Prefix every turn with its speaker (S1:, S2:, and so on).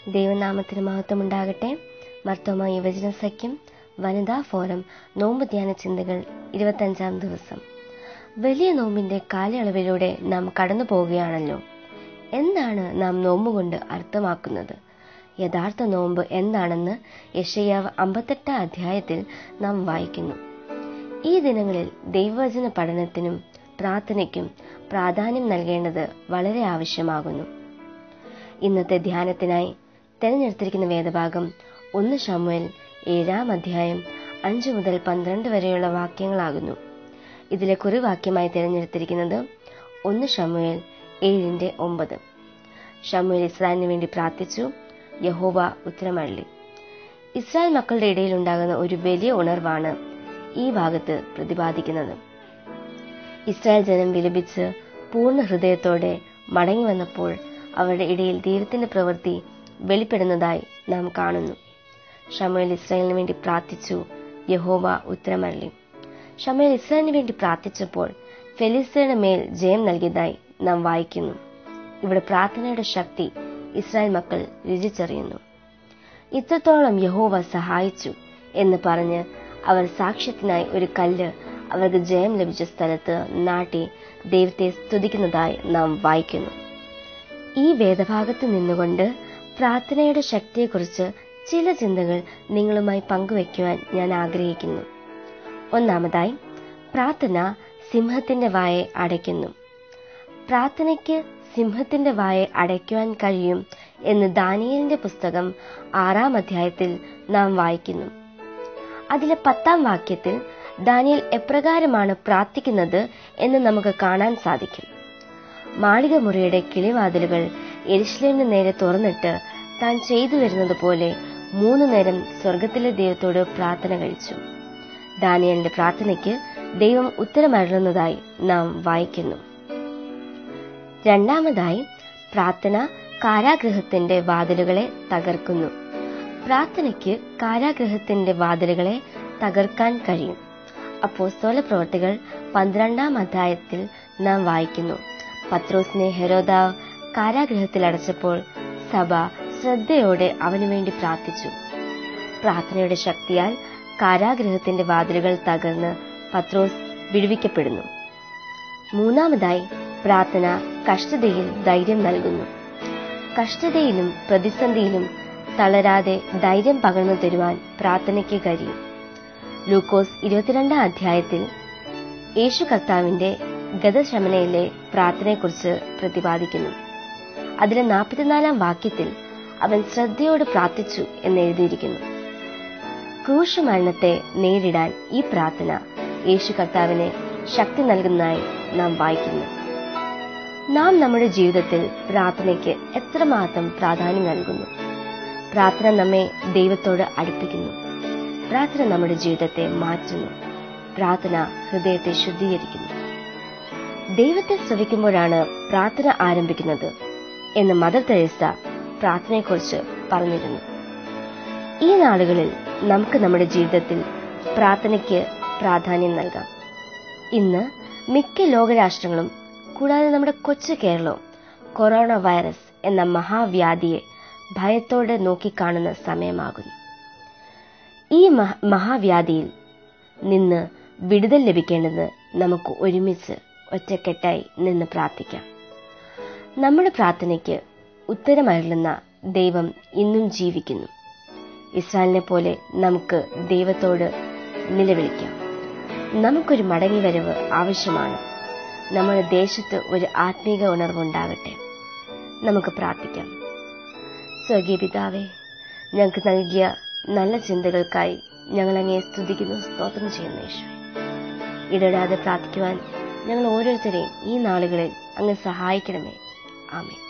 S1: ദൈവനാമത്തിന് മഹത്വമുണ്ടാകട്ടെ മർത്തോമ യുവജന സഖ്യം വനിതാ ഫോറം നോമ്പ് ധ്യാന ചിന്തകൾ ഇരുപത്തഞ്ചാം ദിവസം വലിയ നോമ്പിന്റെ കാലയളവിലൂടെ നാം കടന്നു പോവുകയാണല്ലോ എന്താണ് നാം നോമ്പുകൊണ്ട് അർത്ഥമാക്കുന്നത് യഥാർത്ഥ നോമ്പ് എന്താണെന്ന് യശയാവ് അമ്പത്തെട്ടാം അധ്യായത്തിൽ നാം വായിക്കുന്നു ഈ ദിനങ്ങളിൽ ദൈവവചന പഠനത്തിനും പ്രാർത്ഥനയ്ക്കും പ്രാധാന്യം നൽകേണ്ടത് വളരെ ആവശ്യമാകുന്നു ഇന്നത്തെ ധ്യാനത്തിനായി തെരഞ്ഞെടുത്തിരിക്കുന്ന വേദഭാഗം ഒന്ന് ഷമുവേൽ ഏഴാം അധ്യായം അഞ്ചു മുതൽ പന്ത്രണ്ട് വരെയുള്ള വാക്യങ്ങളാകുന്നു ഇതിലെ കുറിവാക്യമായി തിരഞ്ഞെടുത്തിരിക്കുന്നത് ഒന്ന് ഷമുവേൽ ഏഴിന്റെ ഒമ്പത് ഷമുവേൽ ഇസ്രായേലിന് വേണ്ടി പ്രാർത്ഥിച്ചു യഹോവ ഉത്തരമള്ളി ഇസ്രായേൽ മക്കളുടെ ഇടയിൽ ഉണ്ടാകുന്ന ഒരു വലിയ ഉണർവാണ് ഈ ഭാഗത്ത് പ്രതിപാദിക്കുന്നത് ഇസ്രായേൽ ജനം വിലപിച്ച് പൂർണ്ണ ഹൃദയത്തോടെ മടങ്ങി വന്നപ്പോൾ അവരുടെ ഇടയിൽ ദൈവത്തിന്റെ പ്രവൃത്തി വെളിപ്പെടുന്നതായി നാം കാണുന്നു ഷമേൽ ഇസ്രായേലിന് വേണ്ടി പ്രാർത്ഥിച്ചു യഹോവ ഉത്തരമള്ളി ഷമേൽ ഇസ്രായേലിന് വേണ്ടി പ്രാർത്ഥിച്ചപ്പോൾ ഫെലിസ്തയുടെ മേൽ ജയം നൽകിയതായി നാം വായിക്കുന്നു ഇവിടെ പ്രാർത്ഥനയുടെ ശക്തി ഇസ്രായേൽ മക്കൾ രുചിച്ചറിയുന്നു ഇത്രത്തോളം യഹോവ സഹായിച്ചു എന്ന് പറഞ്ഞ് അവർ സാക്ഷ്യത്തിനായി ഒരു കല്ല് അവർക്ക് ജയം ലഭിച്ച സ്ഥലത്ത് നാട്ടി ദൈവത്തെ സ്തുതിക്കുന്നതായി നാം വായിക്കുന്നു ഈ വേദഭാഗത്ത് നിന്നുകൊണ്ട് പ്രാർത്ഥനയുടെ ശക്തിയെക്കുറിച്ച് ചില ചിന്തകൾ നിങ്ങളുമായി പങ്കുവയ്ക്കുവാൻ ഞാൻ ആഗ്രഹിക്കുന്നു ഒന്നാമതായി പ്രാർത്ഥന സിംഹത്തിന്റെ വായെ അടയ്ക്കുന്നു പ്രാർത്ഥനയ്ക്ക് സിംഹത്തിന്റെ വായെ അടയ്ക്കുവാൻ കഴിയും എന്ന് ദാനിയലിന്റെ പുസ്തകം ആറാം അധ്യായത്തിൽ നാം വായിക്കുന്നു അതിലെ പത്താം വാക്യത്തിൽ ദാനിയൽ എപ്രകാരമാണ് പ്രാർത്ഥിക്കുന്നത് എന്ന് നമുക്ക് കാണാൻ സാധിക്കും മാളിക മുറിയുടെ കിളിവാതിലുകൾ എരിശ്ലേമിന് നേരെ തുറന്നിട്ട് താൻ ചെയ്തു വരുന്നത് പോലെ മൂന്നു നേരം സ്വർഗത്തിലെ ദൈവത്തോട് പ്രാർത്ഥന കഴിച്ചു ദാനിയലിന്റെ പ്രാർത്ഥനയ്ക്ക് ദൈവം ഉത്തരമരുളുന്നതായി നാം വായിക്കുന്നു രണ്ടാമതായി പ്രാർത്ഥന കാരാഗ്രഹത്തിന്റെ വാതിലുകളെ തകർക്കുന്നു പ്രാർത്ഥനയ്ക്ക് കാരാഗ്രഹത്തിന്റെ വാതിലുകളെ തകർക്കാൻ കഴിയും അപ്പോസ്തോല പ്രവർത്തികൾ പന്ത്രണ്ടാം അധ്യായത്തിൽ നാം വായിക്കുന്നു പത്രോസിനെ ഹെരോദാവ് കാരാഗ്രഹത്തിൽ അടച്ചപ്പോൾ സഭ ശ്രദ്ധയോടെ അവനു വേണ്ടി പ്രാർത്ഥിച്ചു പ്രാർത്ഥനയുടെ ശക്തിയാൽ കാരാഗ്രഹത്തിന്റെ വാതിലുകൾ തകർന്ന് പത്രോസ് വിടുവിക്കപ്പെടുന്നു മൂന്നാമതായി പ്രാർത്ഥന കഷ്ടതയിൽ ധൈര്യം നൽകുന്നു കഷ്ടതയിലും പ്രതിസന്ധിയിലും തളരാതെ ധൈര്യം പകർന്നു തരുവാൻ പ്രാർത്ഥനയ്ക്ക് കഴിയും ലൂക്കോസ് ഇരുപത്തിരണ്ടാം അധ്യായത്തിൽ യേശു കർത്താവിന്റെ ഗതശമനയിലെ പ്രാർത്ഥനയെക്കുറിച്ച് പ്രതിപാദിക്കുന്നു അതിലെ നാൽപ്പത്തിനാലാം വാക്യത്തിൽ അവൻ ശ്രദ്ധയോട് പ്രാർത്ഥിച്ചു എന്ന് എഴുതിയിരിക്കുന്നു ക്രൂശ് മരണത്തെ നേരിടാൻ ഈ പ്രാർത്ഥന യേശു കർത്താവിനെ ശക്തി നൽകുന്നതായി നാം വായിക്കുന്നു നാം നമ്മുടെ ജീവിതത്തിൽ പ്രാർത്ഥനയ്ക്ക് എത്രമാത്രം പ്രാധാന്യം നൽകുന്നു പ്രാർത്ഥന നമ്മെ ദൈവത്തോട് അടുപ്പിക്കുന്നു പ്രാർത്ഥന നമ്മുടെ ജീവിതത്തെ മാറ്റുന്നു പ്രാർത്ഥന ഹൃദയത്തെ ശുദ്ധീകരിക്കുന്നു ദൈവത്തെ ശ്രവിക്കുമ്പോഴാണ് പ്രാർത്ഥന ആരംഭിക്കുന്നത് എന്ന് മദർ തെരേസ പ്രാർത്ഥനയെക്കുറിച്ച് പറഞ്ഞിരുന്നു ഈ നാളുകളിൽ നമുക്ക് നമ്മുടെ ജീവിതത്തിൽ പ്രാർത്ഥനയ്ക്ക് പ്രാധാന്യം നൽകാം ഇന്ന് മിക്ക ലോകരാഷ്ട്രങ്ങളും കൂടാതെ നമ്മുടെ കൊച്ചു കേരളവും കൊറോണ വൈറസ് എന്ന മഹാവ്യാധിയെ ഭയത്തോടെ നോക്കിക്കാണുന്ന സമയമാകുന്നു ഈ മഹാവ്യാധിയിൽ നിന്ന് വിടുതൽ ലഭിക്കേണ്ടത് നമുക്ക് ഒരുമിച്ച് ഒറ്റക്കെട്ടായി നിന്ന് പ്രാർത്ഥിക്കാം നമ്മുടെ പ്രാർത്ഥനയ്ക്ക് ഉത്തരമരുളുന്ന ദൈവം ഇന്നും ജീവിക്കുന്നു ഇസ്രായേലിനെ പോലെ നമുക്ക് ദൈവത്തോട് നിലവിളിക്കാം നമുക്കൊരു മടങ്ങിവരവ് ആവശ്യമാണ് നമ്മുടെ ദേശത്ത് ഒരു ആത്മീക ഉണർവുണ്ടാകട്ടെ നമുക്ക് പ്രാർത്ഥിക്കാം സ്വർഗീയ പിതാവേ ഞങ്ങൾക്ക് നൽകിയ നല്ല ചിന്തകൾക്കായി ഞങ്ങൾ അങ്ങേ സ്തുതിക്കുന്നു സ്തോത്രം ചെയ്യുന്നു യേശു ഇടപെടാതെ പ്രാർത്ഥിക്കുവാൻ ഞങ്ങൾ ഓരോരുത്തരെയും ഈ നാളുകളിൽ അങ്ങ് സഹായിക്കണമേ ആമേ